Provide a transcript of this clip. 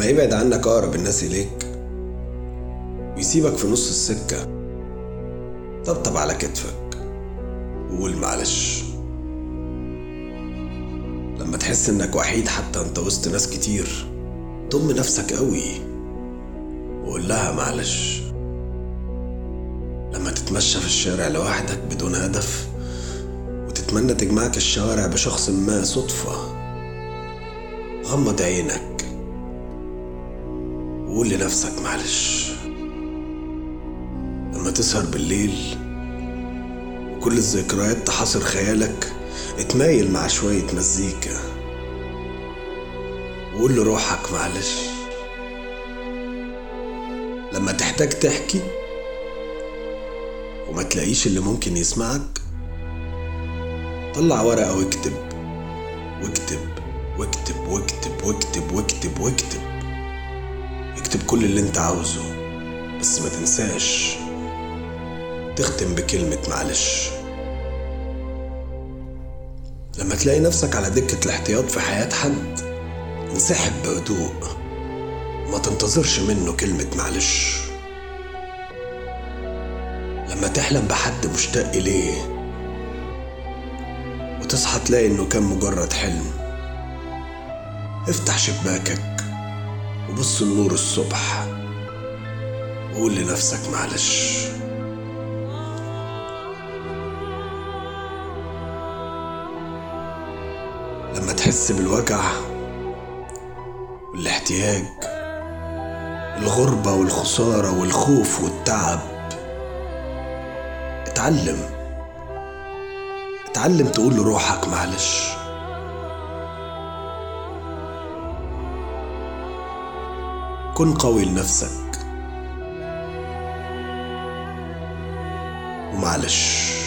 لما يبعد عنك أقرب الناس إليك ويسيبك في نص السكة طبطب على كتفك وقول معلش لما تحس إنك وحيد حتى أنت وسط ناس كتير ضم نفسك قوي وقول لها معلش لما تتمشى في الشارع لوحدك بدون هدف وتتمنى تجمعك الشوارع بشخص ما صدفة غمض عينك وقول لنفسك معلش لما تسهر بالليل وكل الذكريات تحاصر خيالك اتمايل مع شوية مزيكا وقول لروحك معلش لما تحتاج تحكي وما تلاقيش اللي ممكن يسمعك طلع ورقة واكتب واكتب واكتب واكتب واكتب واكتب واكتب اكتب كل اللي انت عاوزه بس ما تنساش تختم بكلمة معلش لما تلاقي نفسك على دكة الاحتياط في حياة حد انسحب بهدوء ما تنتظرش منه كلمة معلش لما تحلم بحد مشتاق إليه وتصحى تلاقي إنه كان مجرد حلم افتح شباكك وبص النور الصبح وقول لنفسك معلش لما تحس بالوجع والاحتياج الغربة والخسارة والخوف والتعب اتعلم اتعلم تقول لروحك معلش كن قوي لنفسك ومعلش